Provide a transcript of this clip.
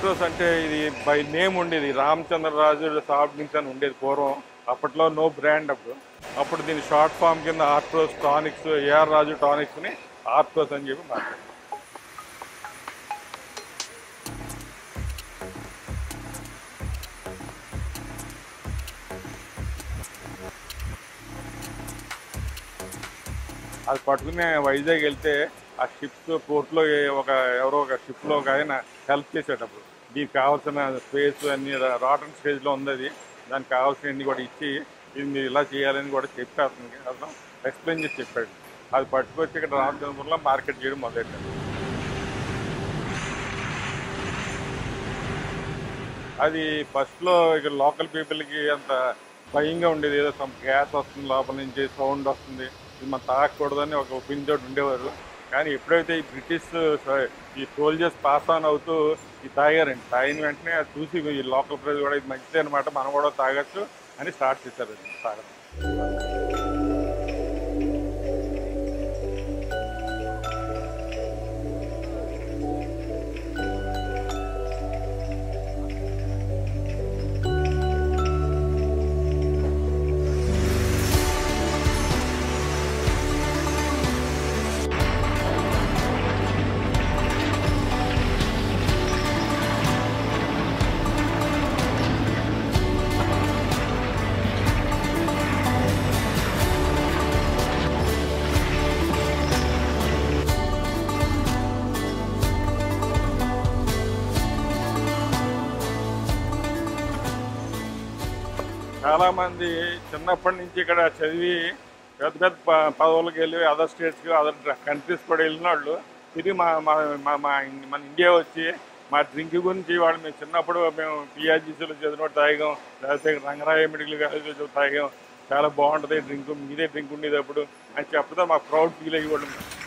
ఆర్ట్రోస్ అంటే ఇది by name ఉండేది రామచంద్రరాజు సాఫ్ట్ డ్రింక్స్ అని ఉండేది పూర్వం అప్పట్లో నో బ్రాండ్ అప్పుడు అప్పుడు దీని షార్ట్ ఫామ్ కింద ఆర్ట్రోస్ టానిక్స్ ఏఆర్ రాజు టానిక్స్ని ఆర్ట్రోస్ అని చెప్పి మాట్లాడారు అది పట్టుకుని వైజాగ్ వెళ్తే ఆ షిప్స్ పోర్ట్లో ఒక ఎవరో ఒక షిప్లో ఒక ఆయన హెల్ప్ చేసేటప్పుడు దీనికి కావాల్సిన స్పేస్ అన్ని రాటన్ స్టేజ్లో ఉంది అది దానికి కావాల్సినవన్నీ కూడా ఇచ్చి ఇది మీరు ఇలా చేయాలని కూడా చెప్పి అతనికి అతను ఎక్స్ప్లెయిన్ చేసి చెప్పాడు అది పట్టుకొచ్చి ఇక్కడ రామచంద్రపురంలో మార్కెట్ చేయడం మొదలెట్టాడు అది ఫస్ట్లో ఇక్కడ లోకల్ పీపుల్కి అంత భయంగా ఉండేది ఏదో సమ్ గ్యాస్ వస్తుంది లోపల నుంచి సౌండ్ వస్తుంది ఇది మనం తాగకూడదని ఒక ఒపీనియన్ తోటి ఉండేవారు కానీ ఎప్పుడైతే ఈ బ్రిటిష్ స- ఈ సోల్జర్స్ పాస్ ఆన్ అవుతూ ఇది తాగారండి తాగిన వెంటనే అది చూసి ఈ లోకల్ ప్రజలు కూడా ఇది మంచిది అనమాట మనం కూడా తాగొచ్చు అని స్టార్ట్ చేశారు అది తాగడం చాలా మంది చిన్నప్పటి నుంచి ఇక్కడ చదివి పెద్ద పెద్ద ప- పదవులకు వెళ్ళి అదర్ స్టేట్స్కి అదర్ కంట్రీస్ కూడా వెళ్ళిన వాళ్ళు తిరిగి మా మా మా మా ఇన్- మన ఇండియా వచ్చి మా డ్రింక్ గురించి వాళ్ళు మేము చిన్నప్పుడు మేము పిఆర్జీసీలో చదివినప్పుడు తాగాం లేకపోతే రంగరాయ మెడికల్ కాలేజీలో తాగాం చాలా బాగుంటుంది డ్రింక్ మీదే డ్రింక్ ఉండేది అప్పుడు అని చెప్తే మాకు ప్రౌడ్ ఫీల్ అయ్యేవాళ్ళు